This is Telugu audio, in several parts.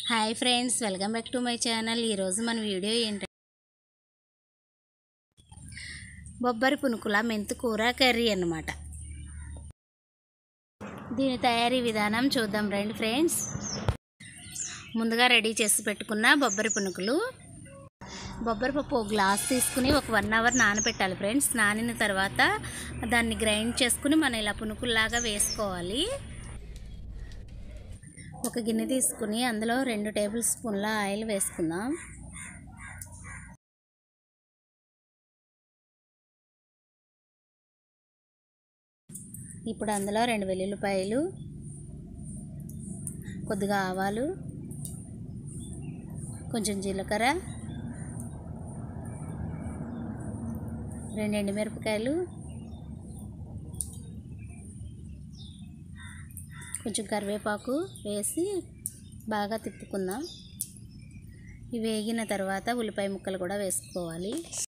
hi friends welcome back to my channel ఈరోజు మన వీడియో ఏంటంటే బొబ్బరి పునుకుల మెంతు కూర కర్రీ అన్నమాట దీని తయారీ విధానం చూద్దాం రండి ఫ్రెండ్స్ ముందుగా రెడీ చేసి పెట్టుకున్న బొబ్బరి పునుకులు బొబ్బరి పప్పు ఒక గ్లాస్ తీసుకుని ఒక వన్ అవర్ నానబెట్టాలి ఫ్రెండ్స్ నానిన తర్వాత దాన్ని గ్రైండ్ చేసుకుని మనం ఇలా పునుకుల్లాగా వేసుకోవాలి ఒక గిన్నె తీసుకుని అందులో రెండు టేబుల్ స్పూన్ల ఆయిల్ వేసుకుందాం ఇప్పుడు అందులో రెండు వెల్లుల్లిపాయలు కొద్దిగా ఆవాలు కొంచెం జీలకర్ర రెండు ఎండుమిరపకాయలు కొంచెం కరివేపాకు వేసి బాగా తిప్పుకుందాం ఇవి వేగిన తర్వాత ఉల్లిపాయ ముక్కలు కూడా వేసుకోవాలి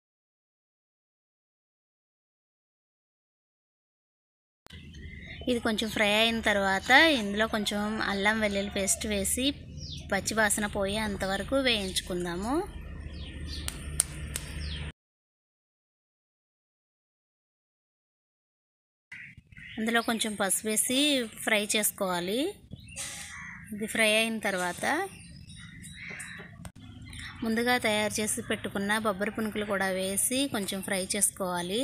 ఇది కొంచెం ఫ్రై అయిన తర్వాత ఇందులో కొంచెం అల్లం వెల్లుల్లి పేస్ట్ వేసి పచ్చి వాసన పోయే అంతవరకు వేయించుకుందాము అందులో కొంచెం పసుపు వేసి ఫ్రై చేసుకోవాలి ఇది ఫ్రై అయిన తర్వాత ముందుగా తయారు చేసి పెట్టుకున్న బొబ్బరి పునుకులు కూడా వేసి కొంచెం ఫ్రై చేసుకోవాలి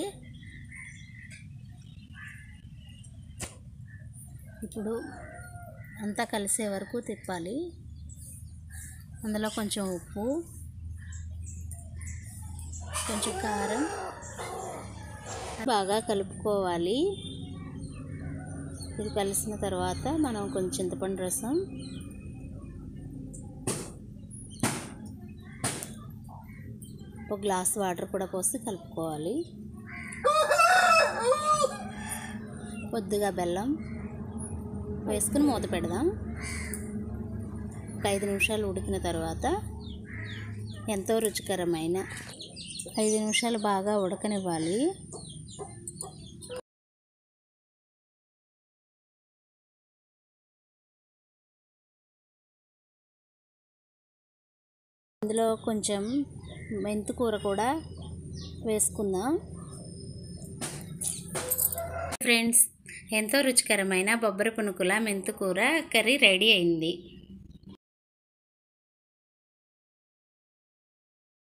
ఇప్పుడు అంతా కలిసే వరకు తిప్పాలి అందులో కొంచెం ఉప్పు కొంచెం కారం బాగా కలుపుకోవాలి ఇది కలిసిన తర్వాత మనం కొంచెం చింతపండు రసం ఒక గ్లాస్ వాటర్ కూడా పోసి కలుపుకోవాలి కొద్దిగా బెల్లం వేసుకుని మూత పెడదాం ఒక ఐదు నిమిషాలు ఉడికిన తర్వాత ఎంతో రుచికరమైన ఐదు నిమిషాలు బాగా ఉడకనివ్వాలి అందులో కొంచెం మెంతు కూర కూడా వేసుకుందాం ఫ్రెండ్స్ ఎంతో రుచికరమైన బొబ్బరి పునుకుల మెంతు కూర కర్రీ రెడీ అయింది